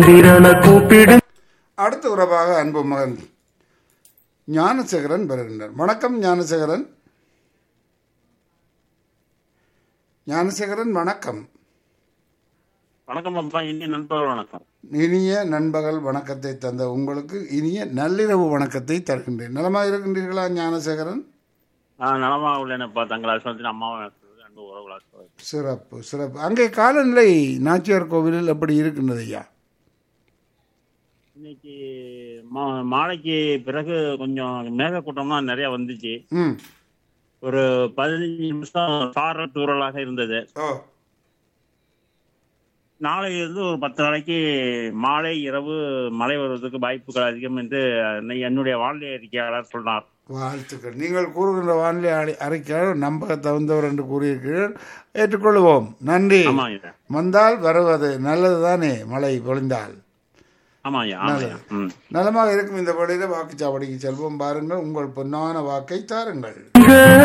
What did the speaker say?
திரள கூப்பிடு அடுத்த உறவாக அன்பு மகன் ஞானசேகரன் வருகின்றார் வணக்கம் ஞானசேகரன் ஞானசேகரன் வணக்கம் வணக்கம் அப்பா இனி நண்பர்கள் வணக்கம் இனிய நண்பகல் வணக்கத்தை தந்த உங்களுக்கு இனிய நள்ளிரவு வணக்கத்தை தருகின்றேன் நலமாக இருக்கின்றீர்களா ஞானசேகரன் ஆ நலமா உள்ளேனப்பா தங்கள் ஆசிரமத்தில் அம்மாவும் இருக்கிறது அன்பு உறவுகளாக சிறப்பு சிறப்பு அங்கே காலநிலை நாச்சியார் கோவிலில் எப்படி இருக்கின்றது ஐயா இன்னைக்கு மா- மாலைக்கு பிறகு கொஞ்சம் மேகக்கூட்டம்லாம் நிறைய வந்துச்சு ம் ஒரு பதினஞ்சு நிமிஷம் சார தூறலாக இருந்தது ஓ நாளைக்கு இருந்து ஒரு பத்து நாளைக்கு மாலை இரவு மழை வருவதற்கு வாய்ப்புகள் அதிகம் என்று என்னுடைய வானிலை அறிக்கையாளர் சொன்னார் வாழ்த்துக்கள் நீங்கள் கூறுகின்ற வானிலை அறி- அறிக்கையாளர் நம்ப தகுந்தவர் என்று கூறியிருக்கிறீர்கள் ஏற்றுக்கொள்வோம் நன்றி ஆமா ஐயா வந்தால் வருவது நல்லது தானே மழை பொழிந்தால் ஆமா ஐயா ஆமா ஐயா ம் நலமாக இருக்கும் இந்த வழியில வாக்குச்சாவடிக்கு செல்வோம் பாருங்கள் உங்கள் பொன்னான வாக்கை தாருங்கள்